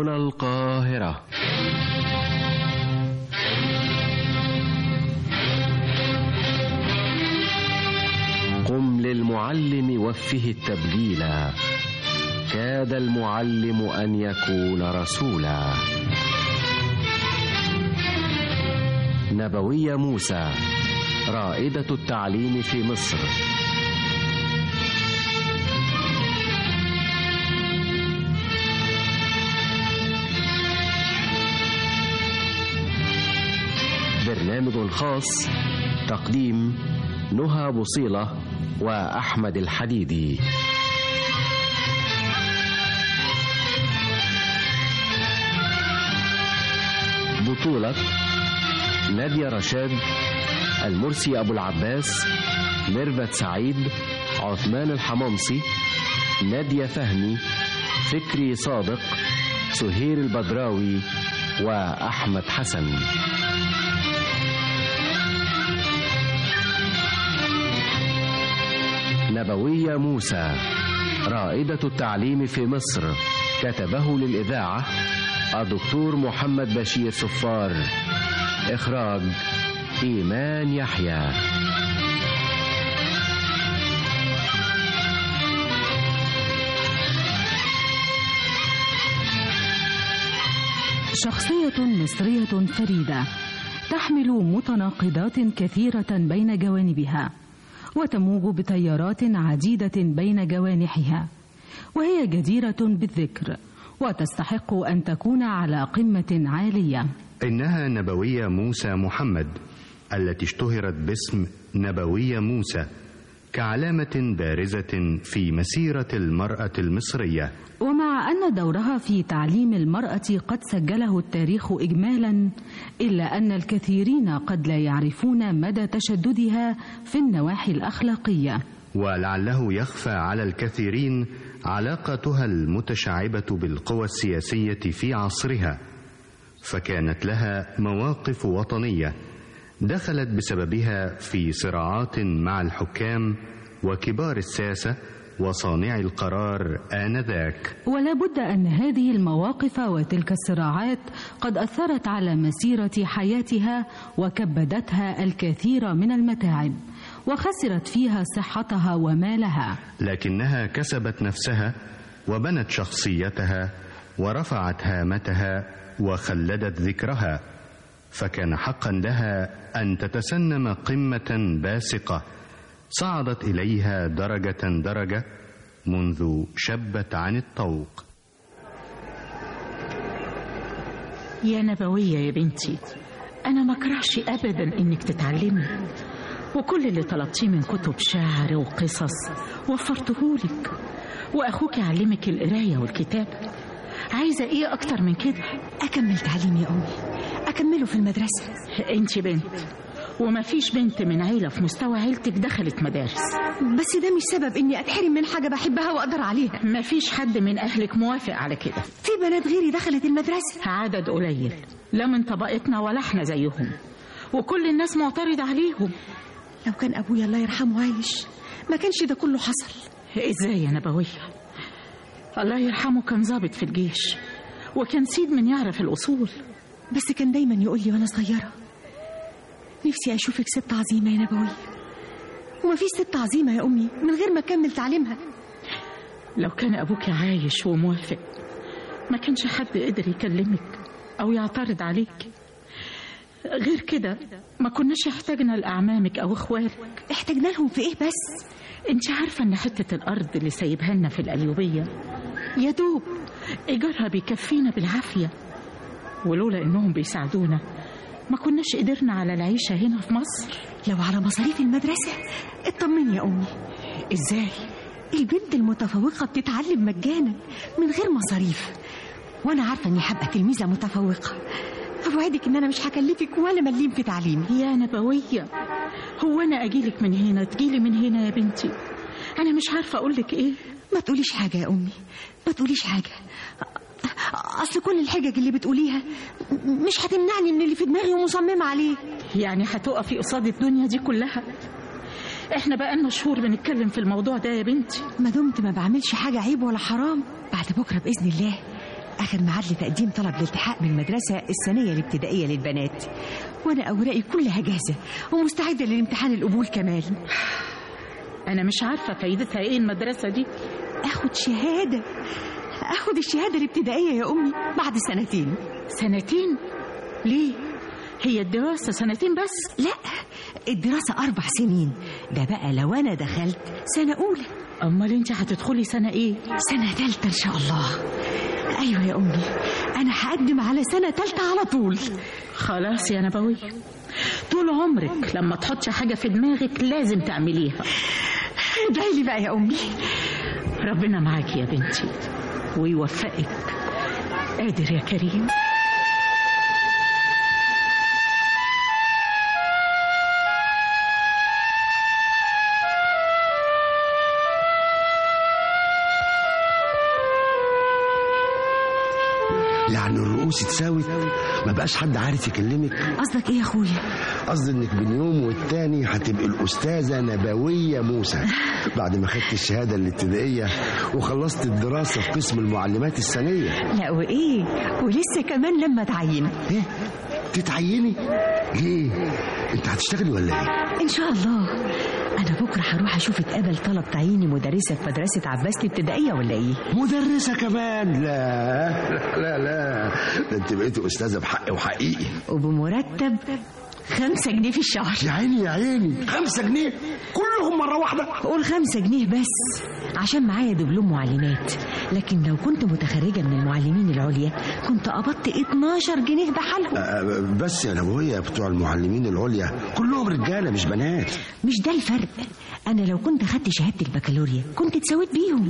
هنا القاهرة قم للمعلم وفه التبجيلا كاد المعلم أن يكون رسولا نبوية موسى رائدة التعليم في مصر برنامج خاص تقديم نهى بصيلة وأحمد الحديدي بطولة نادية رشاد المرسي أبو العباس ميرفت سعيد عثمان الحمامصي نادية فهمي فكري صادق سهير البدراوي وأحمد حسن نبوية موسى رائدة التعليم في مصر كتبه للإذاعة الدكتور محمد بشير صفار إخراج إيمان يحيى شخصية مصرية فريدة تحمل متناقضات كثيرة بين جوانبها وتموج بتيارات عديدة بين جوانحها وهي جديرة بالذكر وتستحق أن تكون على قمة عالية إنها نبوية موسى محمد التي اشتهرت باسم نبوية موسى كعلامة بارزة في مسيرة المرأة المصرية ومع أن دورها في تعليم المرأة قد سجله التاريخ إجمالا إلا أن الكثيرين قد لا يعرفون مدى تشددها في النواحي الأخلاقية ولعله يخفى على الكثيرين علاقتها المتشعبة بالقوى السياسية في عصرها فكانت لها مواقف وطنية دخلت بسببها في صراعات مع الحكام وكبار الساسة وصانعي القرار آنذاك ولا بد أن هذه المواقف وتلك الصراعات قد أثرت على مسيرة حياتها وكبدتها الكثير من المتاعب وخسرت فيها صحتها ومالها لكنها كسبت نفسها وبنت شخصيتها ورفعت هامتها وخلدت ذكرها فكان حقا لها أن تتسنم قمة باسقة صعدت إليها درجة درجة منذ شبت عن الطوق يا نبوية يا بنتي أنا ما أكرهش أبدا إنك تتعلمي وكل اللي طلبتيه من كتب شعر وقصص وفرتهولك وأخوك يعلمك القراية والكتابة عايزة إيه أكتر من كده أكمل تعليمي يا أمي أكمله في المدرسة أنت بنت وما فيش بنت من عيلة في مستوى عيلتك دخلت مدارس بس ده مش سبب إني أتحرم من حاجة بحبها وأقدر عليها ما فيش حد من أهلك موافق على كده في بنات غيري دخلت المدرسة عدد قليل لا من طبقتنا ولا احنا زيهم وكل الناس معترض عليهم لو كان أبويا الله يرحمه عايش ما كانش ده كله حصل ازاي يا نبوية الله يرحمه كان ضابط في الجيش وكان سيد من يعرف الأصول بس كان دايما يقول لي وأنا صغيرة نفسي أشوفك ست عظيمة يا نبوية وما فيش ست عظيمة يا أمي من غير ما أكمل تعليمها لو كان أبوك عايش وموافق ما كانش حد قدر يكلمك أو يعترض عليك غير كده ما كناش احتاجنا لأعمامك أو إخوالك احتاجنا لهم في إيه بس انت عارفة ان حتة الأرض اللي سايبها لنا في القليوبية يا دوب إيجارها بيكفينا بالعافية ولولا إنهم بيساعدونا ما كناش قدرنا على العيشة هنا في مصر لو على مصاريف المدرسة اطمني يا أمي إزاي؟ البنت المتفوقة بتتعلم مجانا من غير مصاريف وأنا عارفة إني هبقى تلميذة متفوقة أوعدك إن أنا مش هكلفك ولا مليم في تعليمي يا نبوية هو أنا أجيلك من هنا تجيلي من هنا يا بنتي أنا مش عارفة أقولك إيه ما تقوليش حاجة يا أمي ما تقوليش حاجة أصل كل الحجج اللي بتقوليها مش هتمنعني من اللي في دماغي ومصممة عليه يعني هتقفي قصاد الدنيا دي كلها احنا بقالنا شهور بنتكلم في الموضوع ده يا بنتي ما دمت ما بعملش حاجة عيب ولا حرام بعد بكرة بإذن الله آخر ميعاد لتقديم طلب الالتحاق بالمدرسة الثانية الابتدائية للبنات وأنا أوراقي كلها جاهزة ومستعدة للامتحان القبول كمان أنا مش عارفة فايدتها إيه المدرسة دي آخد شهادة آخد الشهادة الابتدائية يا أمي بعد سنتين سنتين ليه هي الدراسة سنتين بس لا الدراسة أربع سنين ده بقى لو أنا دخلت سنة أولى أمال أنت هتدخلي سنة إيه سنة تالتة إن شاء الله أيوة يا أمي أنا هقدم على سنة تالتة على طول خلاص يا نبوي طول عمرك لما تحطي حاجة في دماغك لازم تعمليها ادعي لي بقى يا أمي ربنا معاكي يا بنتي ويوفقك قادر يا كريم يعني الرؤوس اتساوت ما بقاش حد عارف يكلمك قصدك إيه يا أخويا قصدي انك بين يوم والتاني هتبقي الاستاذه نبويه موسى بعد ما خدت الشهاده الابتدائيه وخلصت الدراسه في قسم المعلمات الثانيه لا وإيه ولسه كمان لما تعين ايه تتعيني ليه انت هتشتغلي ولا ايه إن شاء الله أنا بكرة هروح أشوف اتقبل طلب تعييني مدرسة في مدرسة عباس الابتدائية ولا إيه مدرسه كمان لا لا لا ده انت بقيتي استاذه بحق وحقيقي وبمرتب خمسة جنيه في الشهر يا عيني يا عيني خمسة جنيه كلهم مرة واحدة قول خمسة جنيه بس عشان معايا دبلوم معلمات لكن لو كنت متخرجة من المعلمين العليا كنت قبضت 12 جنيه بحالهم أه، بس يا نبوية بتوع المعلمين العليا كلهم رجالة مش بنات مش ده الفرق أنا لو كنت خدت شهادة البكالوريا كنت اتساويت بيهم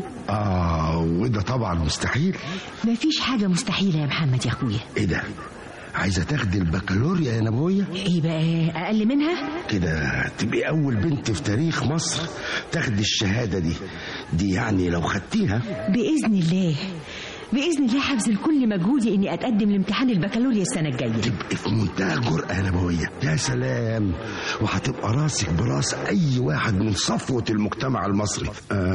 آه وده طبعا مستحيل مفيش حاجة مستحيلة يا محمد يا أخويا إيه ده عايزة تاخدي البكالوريا يا نبوية إيه بقى أقل منها؟ كده تبقي أول بنت في تاريخ مصر تاخدي الشهادة دي دي يعني لو خدتيها بإذن الله بإذن الله هبذل كل مجهودي إني أتقدم لامتحان البكالوريا السنة الجاية تبقي في منتهى الجرأة يا نبوية يا سلام وهتبقى راسك براس أي واحد من صفوة المجتمع المصري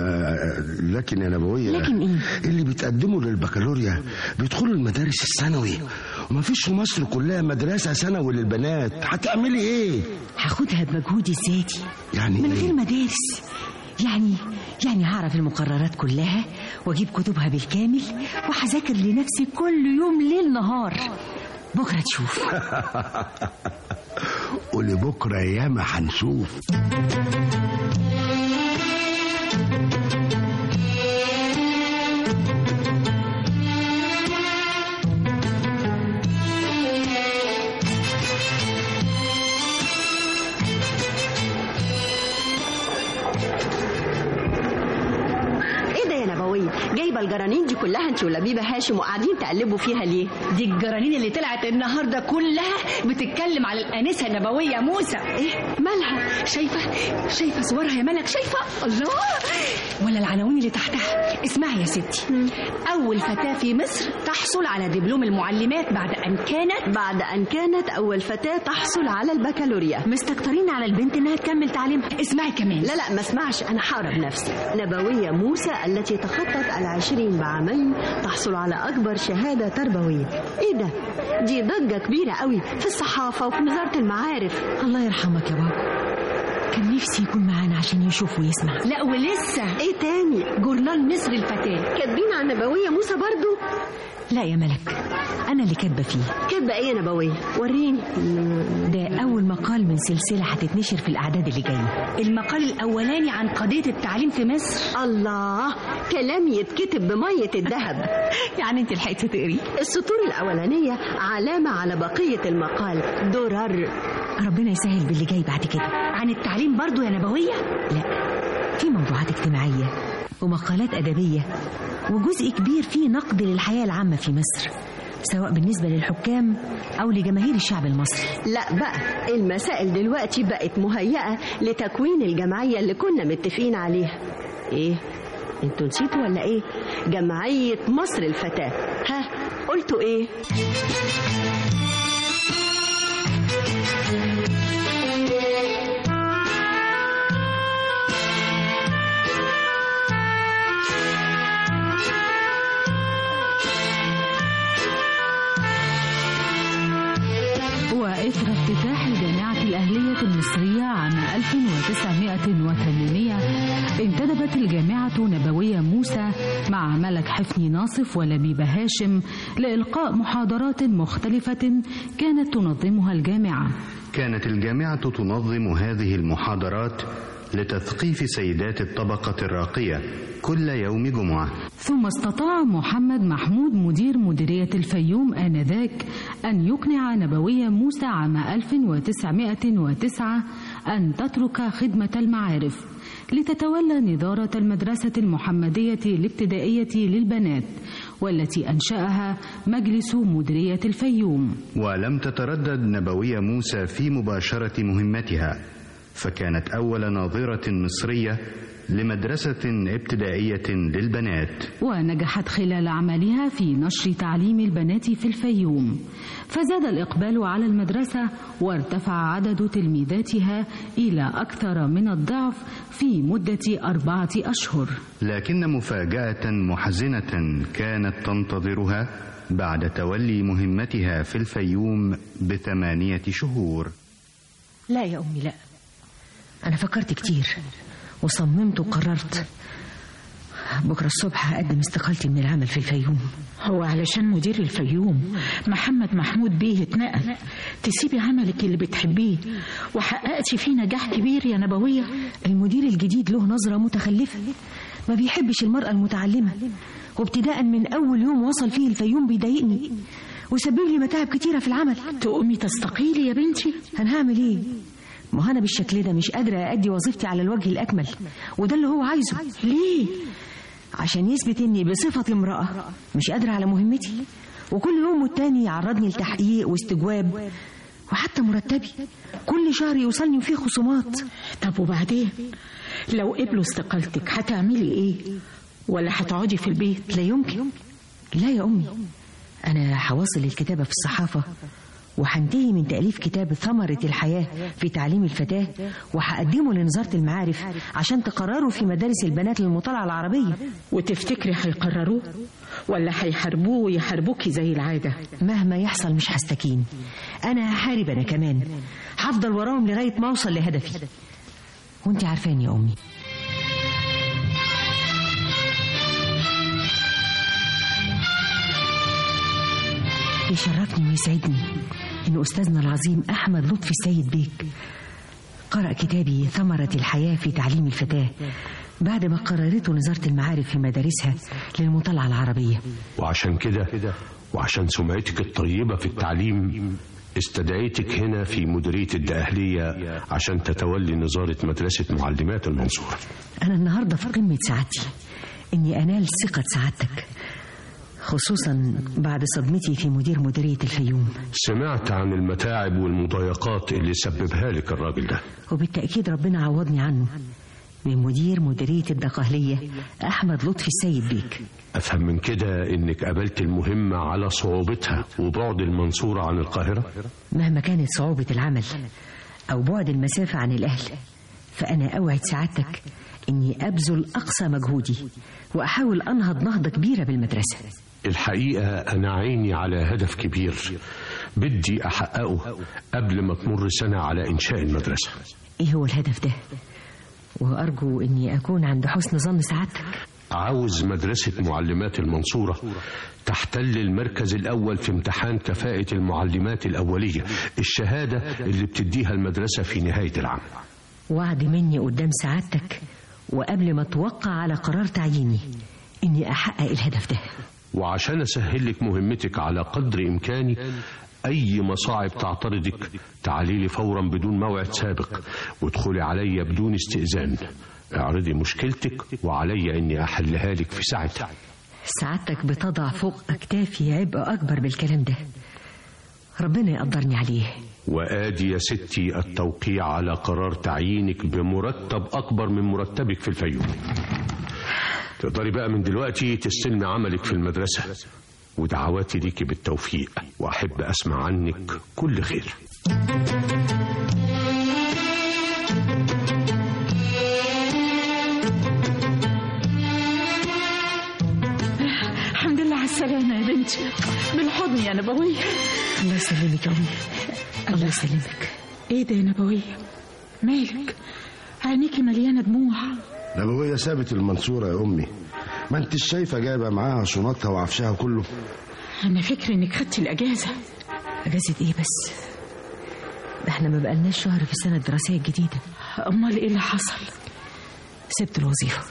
آه لكن يا نبوية لكن إيه؟ اللي بيتقدموا للبكالوريا بيدخلوا المدارس الثانوي ومفيش في مصر كلها مدرسة ثانوي للبنات هتعملي إيه؟ هاخدها بمجهودي الذاتي يعني من إيه؟ غير مدارس يعني يعني هعرف المقررات كلها واجيب كتبها بالكامل وهذاكر لنفسي كل يوم ليل نهار بكره تشوف ولبكرة ياما هنشوف ايه ده يا نبوية جايبة الجرانين دي كلها انت ولبيبة هاشم وقاعدين تقلبوا فيها ليه دي الجرانين اللي طلعت النهارده كلها بتتكلم على الانسه النبويه موسى ايه مالها شايفه شايفه صورها يا ملك شايفه الله ولا العناوين اللي تحتها اسمعي يا ستي اول فتاه في مصر تحصل على دبلوم المعلمات بعد ان كانت بعد ان كانت اول فتاة تحصل على البكالوريا مستكترين على البنت انها تكمل تعليمها اسمعي كمان لا لا ما اسمعش انا حارب نفسي نبوية موسى التي تخطت العشرين بعامين تحصل على اكبر شهادة تربوية ايه ده دي ضجة كبيرة قوي في الصحافة وفي وزارة المعارف الله يرحمك يا بابا كان نفسي يكون معانا عشان يشوف ويسمع لا ولسه ايه تاني جورنال مصر الفتاه كاتبين عن نبوية موسى برضو لا يا ملك انا اللي كاتبه فيه كاتبة ايه يا نبوية وريني ده اول مقال من سلسله هتتنشر في الاعداد اللي جايه المقال الاولاني عن قضيه التعليم في مصر الله كلام يتكتب بمية الذهب يعني انت لحقتي تقري السطور الأولانية علامة على بقية المقال درر ربنا يسهل باللي جاي بعد كده عن التعليم برضو يا نبويه لا في موضوعات اجتماعيه ومقالات ادبيه وجزء كبير فيه نقد للحياه العامه في مصر سواء بالنسبه للحكام او لجماهير الشعب المصري لا بقى المسائل دلوقتي بقت مهيئة لتكوين الجمعية اللي كنا متفقين عليها ايه انتوا نسيتوا ولا ايه جمعية مصر الفتاة ها قلتوا ايه إثر افتتاح الجامعة الأهلية المصرية عام 1908 انتدبت الجامعة نبوية موسى مع ملك حفني ناصف ولبيب هاشم لإلقاء محاضرات مختلفة كانت تنظمها الجامعة كانت الجامعة تنظم هذه المحاضرات لتثقيف سيدات الطبقة الراقية كل يوم جمعة ثم استطاع محمد محمود مدير مديرية الفيوم آنذاك أن يقنع نبوية موسى عام 1909 أن تترك خدمة المعارف لتتولى نظارة المدرسة المحمدية الابتدائية للبنات والتي أنشأها مجلس مديرية الفيوم ولم تتردد نبوية موسى في مباشرة مهمتها فكانت أول ناظرة مصرية لمدرسة ابتدائية للبنات ونجحت خلال عملها في نشر تعليم البنات في الفيوم فزاد الإقبال على المدرسة وارتفع عدد تلميذاتها إلى أكثر من الضعف في مدة أربعة أشهر لكن مفاجأة محزنة كانت تنتظرها بعد تولي مهمتها في الفيوم بثمانية شهور لا يا أمي لا أنا فكرت كتير وصممت وقررت بكرة الصبح هقدم استقالتي من العمل في الفيوم هو علشان مدير الفيوم محمد محمود بيه اتنقل تسيبي عملك اللي بتحبيه وحققتي فيه نجاح كبير يا نبوية المدير الجديد له نظرة متخلفة ما بيحبش المرأة المتعلمة وابتداء من أول يوم وصل فيه الفيوم بيضايقني وسبب لي متاعب كتيرة في العمل تقومي تستقيلي يا بنتي أنا هعمل إيه؟ ما أنا بالشكل ده مش قادرة أدي وظيفتي على الوجه الأكمل وده اللي هو عايزه ليه؟ عشان يثبت إني بصفة امرأة مش قادرة على مهمتي وكل يوم والتاني يعرضني لتحقيق واستجواب وحتى مرتبي كل شهر يوصلني فيه خصومات طب وبعدين لو قبلوا استقالتك هتعملي ايه ولا هتقعدي في البيت لا يمكن لا يا أمي أنا هواصل الكتابة في الصحافة وهنتهي من تأليف كتاب ثمرة الحياة في تعليم الفتاة وهقدمه لنظارة المعارف عشان تقرروا في مدارس البنات للمطالعة العربية وتفتكري هيقرروه ولا هيحاربوه ويحاربوكي زي العادة مهما يحصل مش هستكين أنا هحارب أنا كمان هفضل وراهم لغاية ما أوصل لهدفي وانت عارفاني يا أمي يشرفني ويسعدني إن أستاذنا العظيم أحمد لطفي السيد بيك قرأ كتابي ثمرة الحياة في تعليم الفتاة بعد ما قررته وزارة المعارف في مدارسها للمطالعة العربية وعشان كده وعشان سمعتك الطيبة في التعليم استدعيتك هنا في مديرية الدقهلية عشان تتولي نظارة مدرسة معلمات المنصورة أنا النهاردة في قمة سعادتي إني أنال ثقة سعادتك خصوصا بعد صدمتي في مدير مديرية الفيوم سمعت عن المتاعب والمضايقات اللي سببها لك الراجل ده وبالتأكيد ربنا عوضني عنه من مدير مديرية الدقهلية أحمد لطفي السيد بيك أفهم من كده إنك قابلت المهمة على صعوبتها وبعد المنصورة عن القاهرة مهما كانت صعوبة العمل أو بعد المسافة عن الأهل فأنا أوعد سعادتك إني أبذل أقصى مجهودي وأحاول أنهض نهضة كبيرة بالمدرسة الحقيقة أنا عيني على هدف كبير بدي أحققه قبل ما تمر سنة على إنشاء المدرسة إيه هو الهدف ده؟ وأرجو إني أكون عند حسن ظن سعادتك عاوز مدرسة معلمات المنصورة تحتل المركز الأول في امتحان كفاءة المعلمات الأولية الشهادة اللي بتديها المدرسة في نهاية العام وعد مني قدام سعادتك وقبل ما توقع على قرار تعييني إني أحقق الهدف ده وعشان أسهل لك مهمتك على قدر إمكاني أي مصاعب تعترضك تعالي لي فورا بدون موعد سابق وادخلي عليا بدون استئذان اعرضي مشكلتك وعلي إني أحلها لك في ساعتها سعادتك بتضع فوق أكتافي عبء أكبر بالكلام ده ربنا يقدرني عليه وآدي يا ستي التوقيع على قرار تعيينك بمرتب أكبر من مرتبك في الفيوم تقدري بقى من دلوقتي تستلمي عملك في المدرسة ودعواتي ليكي بالتوفيق وأحب أسمع عنك كل خير الحمد لله على السلامة يا بنتي بالحضن يا نبوية الله يسلمك يا أمي الله يسلمك ايه ده يا نبوية مالك عينيكي مليانة دموع نبوية سابت المنصورة يا أمي ما انت شايفة جايبة معاها شنطها وعفشها كله انا فكري انك خدتي الاجازة أجازة إيه بس ده احنا ما بقالناش شهر في السنة الدراسية الجديدة امال ايه اللي حصل سبت الوظيفة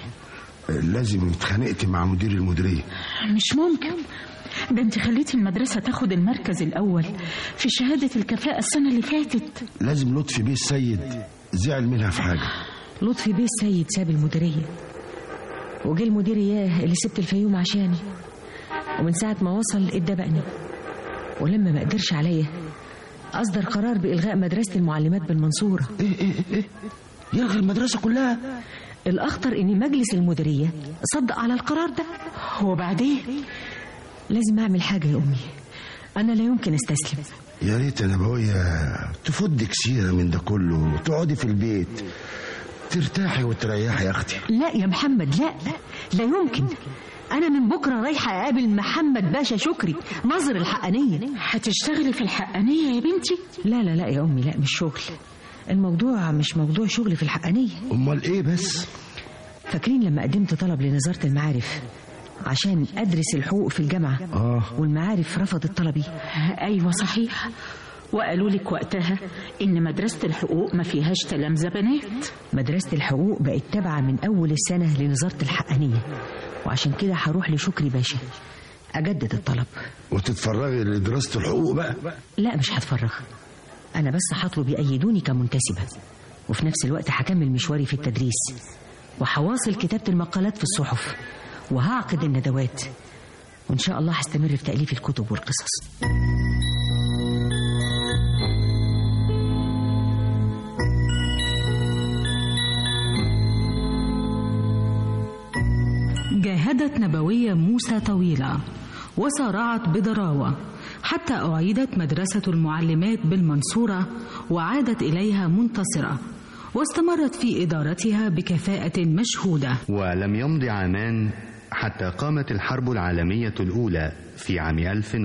لازم اتخانقت مع مدير المديرية مش ممكن ده انت خليتي المدرسة تاخد المركز الأول في شهادة الكفاءة السنة اللي فاتت لازم لطفي بيه السيد زعل منها في حاجة لطفي بيه السيد ساب المديرية وجه المدير إياه اللي سبت الفيوم عشاني ومن ساعة ما وصل اتدبقني ولما ما قدرش عليا أصدر قرار بإلغاء مدرسة المعلمات بالمنصورة ايه ايه ايه يلغي المدرسة كلها الأخطر إن مجلس المديرية صدق على القرار ده وبعدين لازم أعمل حاجة يا أمي أنا لا يمكن أستسلم يا ريت يا نبوية تفضك سيرة من ده كله وتقعدي في البيت ترتاحي وتريحي يا أختي لا يا محمد لا لا يمكن أنا من بكرة رايحة أقابل محمد باشا شكري ناظر الحقانية هتشتغلي في الحقانية يا بنتي لا لا لا يا أمي لا مش شغل الموضوع مش موضوع شغل في الحقانية أمال إيه بس فاكرين لما قدمت طلب لنظارة المعارف عشان أدرس الحقوق في الجامعة آه والمعارف رفضت طلبي أيوة صحيح وقالوا لك وقتها إن مدرسة الحقوق ما فيهاش تلامذة بنات مدرسة الحقوق بقت تابعة من أول السنة لنظارة الحقانية وعشان كده هروح لشكري باشا أجدد الطلب وتتفرغي لدراسة الحقوق بقى لا مش هتفرغ أنا بس هطلب يأيدوني كمنتسبة وفي نفس الوقت هكمل مشواري في التدريس وهواصل كتابة المقالات في الصحف وهعقد الندوات وإن شاء الله هستمر في تأليف الكتب والقصص جاهدت نبوية موسى طويلة وصارعت بضراوة حتى أعيدت مدرسة المعلمات بالمنصورة وعادت إليها منتصرة واستمرت في إدارتها بكفاءة مشهودة ولم يمض عامان حتى قامت الحرب العالمية الأولى في عام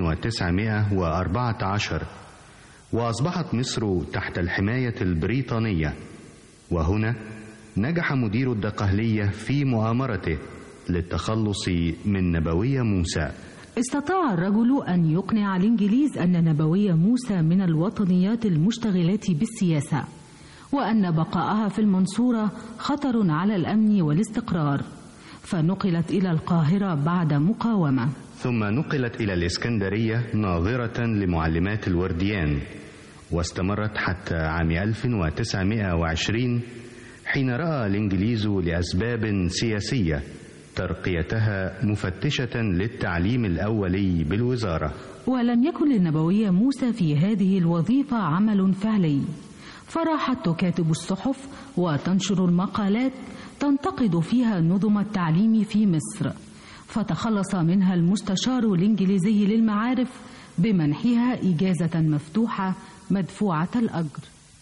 1914 وأصبحت مصر تحت الحماية البريطانية وهنا نجح مدير الدقهلية في مؤامرته للتخلص من نبوية موسى استطاع الرجل أن يقنع الإنجليز أن نبوية موسى من الوطنيات المشتغلات بالسياسة وأن بقاءها في المنصورة خطر على الأمن والاستقرار فنقلت إلى القاهرة بعد مقاومة ثم نقلت إلى الإسكندرية ناظرة لمعلمات الورديان واستمرت حتى عام 1920 حين رأى الإنجليز لأسباب سياسية ترقيتها مفتشة للتعليم الأولي بالوزارة ولم يكن للنبوية موسى في هذه الوظيفة عمل فعلي فراحت تكاتب الصحف وتنشر المقالات تنتقد فيها نظم التعليم في مصر فتخلص منها المستشار الإنجليزي للمعارف بمنحها إجازة مفتوحة مدفوعة الأجر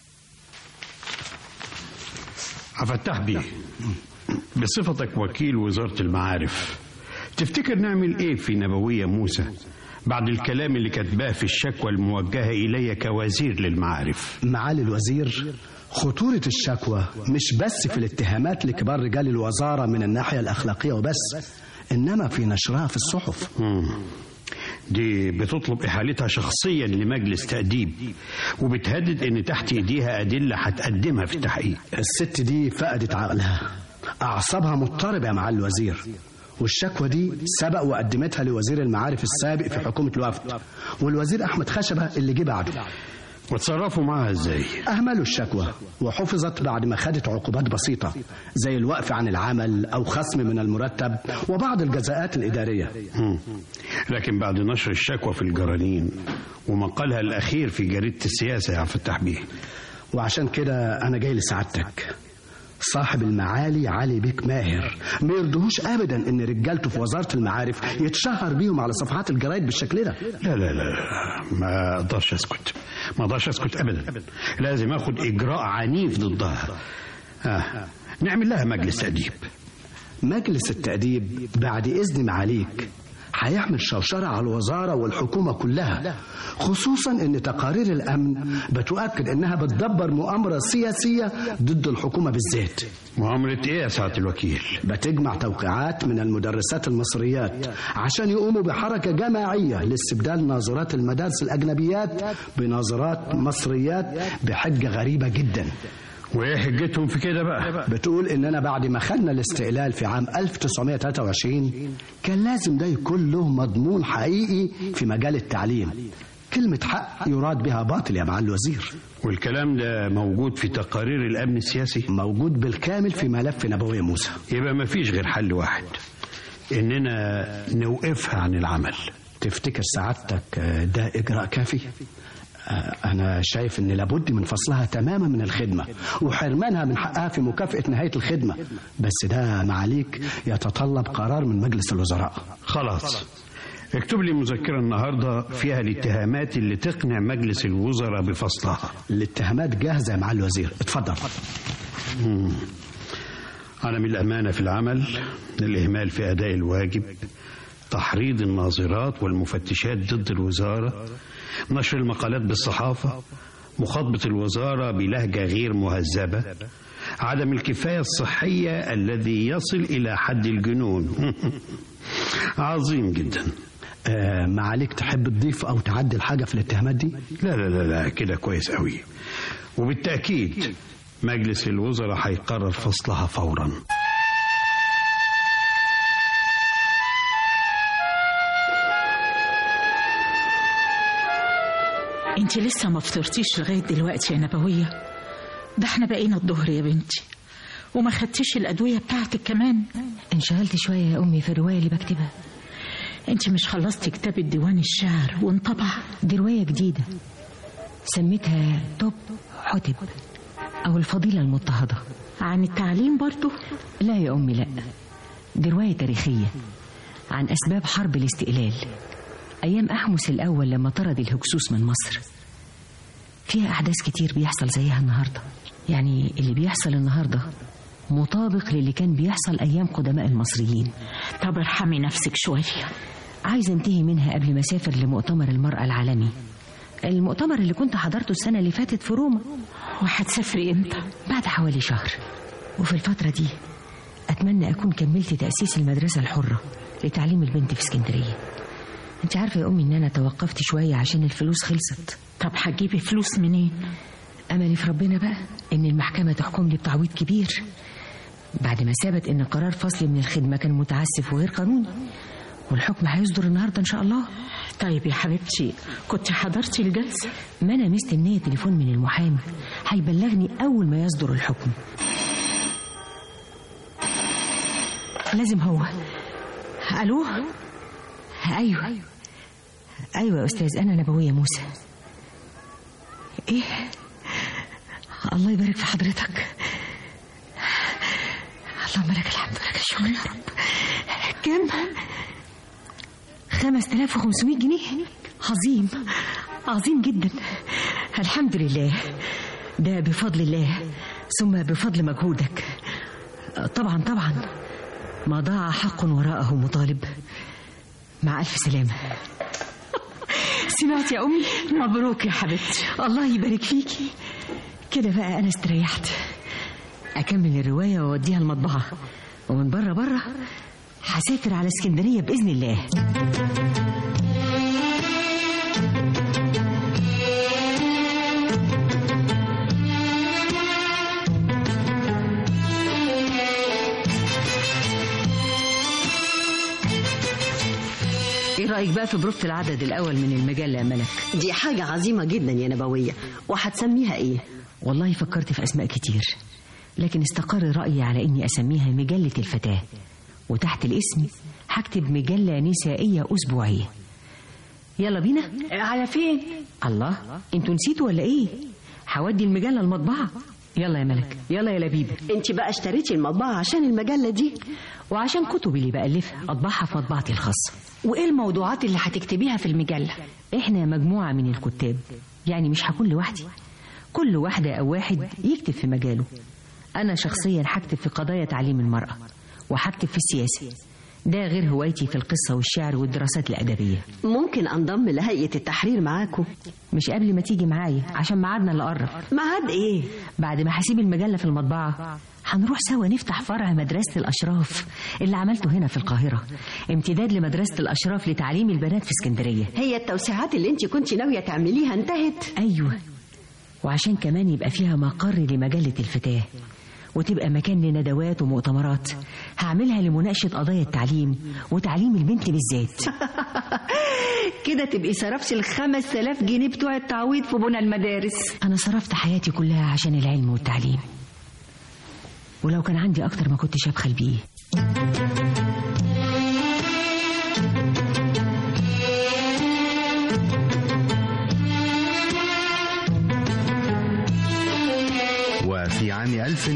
عفتح بيه بصفتك وكيل وزارة المعارف تفتكر نعمل ايه في نبوية موسى بعد الكلام اللي كاتباه في الشكوى الموجهة إلي كوزير للمعارف معالي الوزير خطورة الشكوى مش بس في الاتهامات لكبار رجال الوزارة من الناحية الأخلاقية وبس إنما في نشرها في الصحف مم. دي بتطلب إحالتها شخصيا لمجلس تأديب وبتهدد إن تحت إيديها أدلة هتقدمها في التحقيق الست دي فقدت عقلها أعصابها مضطربة يا معالي الوزير والشكوى دي سبق وقدمتها لوزير المعارف السابق في حكومة الوفد والوزير أحمد خشبة اللي جه بعده وتصرفوا معاها ازاي أهملوا الشكوى وحفظت بعد ما خدت عقوبات بسيطة زي الوقف عن العمل أو خصم من المرتب وبعض الجزاءات الإدارية مم. لكن بعد نشر الشكوى في الجرانين ومقالها الأخير في جريدة السياسة يا عبد الفتاح بيه وعشان كده أنا جاي لسعادتك صاحب المعالي علي بيك ماهر ما يرضوهوش ابدا ان رجالته في وزاره المعارف يتشهر بيهم على صفحات الجرايد بالشكل ده لا لا لا ما اقدرش اسكت ما اقدرش اسكت ابدا لازم اخد اجراء عنيف ضدها آه. نعمل لها مجلس تأديب مجلس التأديب بعد إذن معاليك هيعمل شوشرة على الوزارة والحكومة كلها خصوصا ان تقارير الامن بتؤكد انها بتدبر مؤامرة سياسية ضد الحكومة بالذات مؤامرة ايه يا سعادة الوكيل بتجمع توقيعات من المدرسات المصريات عشان يقوموا بحركة جماعية لاستبدال ناظرات المدارس الأجنبيات بناظرات مصريات بحجة غريبة جدا وايه حجتهم في كده بقى بتقول اننا بعد ما خدنا الاستقلال في عام 1923 كان لازم ده يكون له مضمون حقيقي في مجال التعليم كلمة حق يراد بها باطل يا معالي الوزير والكلام ده موجود في تقارير الامن السياسي موجود بالكامل في ملف نبوية موسى يبقى ما فيش غير حل واحد اننا نوقفها عن العمل تفتكر سعادتك ده اجراء كافي أنا شايف إن لابد من فصلها تماما من الخدمة وحرمانها من حقها في مكافأة نهاية الخدمة بس ده معاليك يتطلب قرار من مجلس الوزراء خلاص اكتب لي مذكرة النهاردة فيها الاتهامات اللي تقنع مجلس الوزراء بفصلها الاتهامات جاهزة يا معالي الوزير اتفضل مم. عدم الأمانة في العمل الإهمال في أداء الواجب تحريض الناظرات والمفتشات ضد الوزارة نشر المقالات بالصحافة مخاطبة الوزارة بلهجة غير مهذبة عدم الكفاية الصحية الذي يصل إلى حد الجنون عظيم جدا آه ما عليك تحب تضيف أو تعدل حاجة في الاتهامات دي لا لا لا لا كده كويس قوي وبالتأكيد مجلس الوزراء هيقرر فصلها فورا انت لسه ما فطرتيش لغايه دلوقتي يا نبويه ده احنا بقينا الظهر يا بنتي وما خدتيش الادويه بتاعتك كمان انشغلت شوية يا أمي في الرواية اللي بكتبها انت مش خلصتي كتاب الديوان الشعر وانطبع دي رواية جديدة سميتها توب حتب أو الفضيلة المضطهدة عن التعليم برضو لا يا أمي لا دي رواية تاريخية عن أسباب حرب الاستقلال أيام أحمس الأول لما طرد الهكسوس من مصر فيها أحداث كتير بيحصل زيها النهاردة يعني اللي بيحصل النهاردة مطابق للي كان بيحصل أيام قدماء المصريين طب ارحمي نفسك شوية عايزة انتهي منها قبل ما أسافر لمؤتمر المرأة العالمي المؤتمر اللي كنت حضرته السنة اللي فاتت في روما وهتسافري امتى؟ بعد حوالي شهر وفي الفترة دي أتمنى أكون كملت تأسيس المدرسة الحرة لتعليم البنت في اسكندرية انت عارفة يا أمي إن أنا توقفت شوية عشان الفلوس خلصت طب هتجيبي فلوس منين؟ أملي في ربنا بقى إن المحكمة تحكم لي بتعويض كبير بعد ما ثبت إن قرار فصلي من الخدمة كان متعسف وغير قانوني والحكم هيصدر النهاردة إن شاء الله طيب يا حبيبتي كنت حضرتي الجلسة؟ ما أنا مستنية تليفون من المحامي هيبلغني أول ما يصدر الحكم لازم هو ألو أيوه أيوه يا أستاذ أنا نبوية موسى إيه الله يبارك في حضرتك اللهم لك الحمد ولك الشكر يا رب كم خمس تلاف وخمسمائة جنيه عظيم عظيم جدا الحمد لله ده بفضل الله ثم بفضل مجهودك طبعا طبعا ما ضاع حق وراءه مطالب مع ألف سلامة سمعت يا أمي مبروك يا حبيبتي الله يبارك فيكي كده بقى أنا استريحت أكمل الرواية وأوديها المطبعة ومن بره بره هسافر على اسكندرية بإذن الله ايه رايك بقى في بروفة العدد الاول من المجله يا ملك دي حاجة عظيمة جدا يا نبوية وهتسميها ايه والله فكرت في اسماء كتير لكن استقر رايي على اني اسميها مجله الفتاه وتحت الاسم هكتب مجله نسائيه اسبوعيه يلا بينا على فين الله انتوا نسيتوا ولا ايه هودي المجله المطبعه يلا يا ملك يلا يا لبيب انت بقى اشتريتي المطبعة عشان المجلة دي وعشان كتبي اللي بألفها أطبعها في مطبعتي الخاصة وايه الموضوعات اللي هتكتبيها في المجلة إحنا مجموعة من الكتاب يعني مش هكون لوحدي كل واحدة أو واحد يكتب في مجاله أنا شخصيا هكتب في قضايا تعليم المرأة وهكتب في السياسة ده غير هوايتي في القصة والشعر والدراسات الأدبية ممكن انضم لهيئة التحرير معاكم مش قبل ما تيجي معايا عشان ميعادنا اللي قرب ميعاد ايه بعد ما هسيب المجلة في المطبعة هنروح سوا نفتح فرع مدرسة الأشراف اللي عملته هنا في القاهرة امتداد لمدرسة الأشراف لتعليم البنات في اسكندرية هي التوسعات اللي انت كنت ناوية تعمليها انتهت أيوة وعشان كمان يبقى فيها مقر لمجلة الفتاة وتبقى مكان لندوات ومؤتمرات هعملها لمناقشة قضايا التعليم وتعليم البنت بالذات كده تبقي صرفتي الخمس تلاف جنيه بتوع التعويض في بنى المدارس أنا صرفت حياتي كلها عشان العلم والتعليم ولو كان عندي أكتر ما كنتش أبخل بيه وفي عام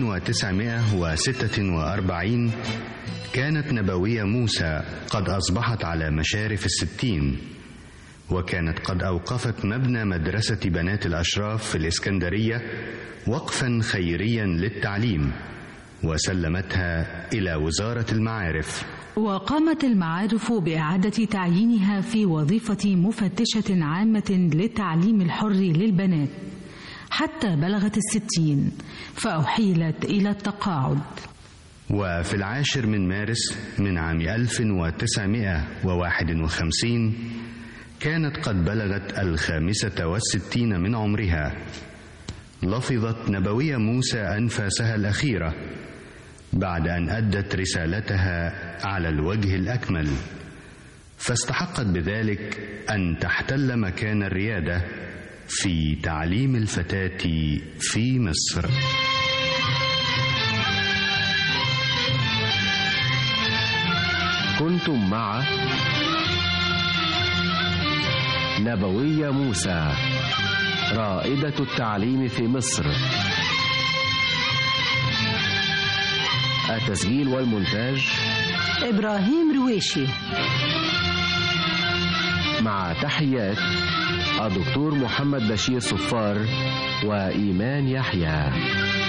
1946 كانت نبوية موسى قد أصبحت على مشارف الستين وكانت قد أوقفت مبنى مدرسة بنات الأشراف في الإسكندرية وقفا خيريا للتعليم وسلمتها إلى وزارة المعارف وقامت المعارف بإعادة تعيينها في وظيفة مفتشة عامة للتعليم الحر للبنات حتى بلغت الستين فأحيلت إلى التقاعد وفي العاشر من مارس من عام 1951 كانت قد بلغت الخامسة والستين من عمرها لفظت نبوية موسى أنفاسها الأخيرة بعد أن أدت رسالتها على الوجه الأكمل فاستحقت بذلك أن تحتل مكان الريادة في تعليم الفتاة في مصر كنتم مع نبوية موسى رائدة التعليم في مصر التسجيل والمونتاج إبراهيم رويشي مع تحيات الدكتور محمد بشير صفار وإيمان يحيى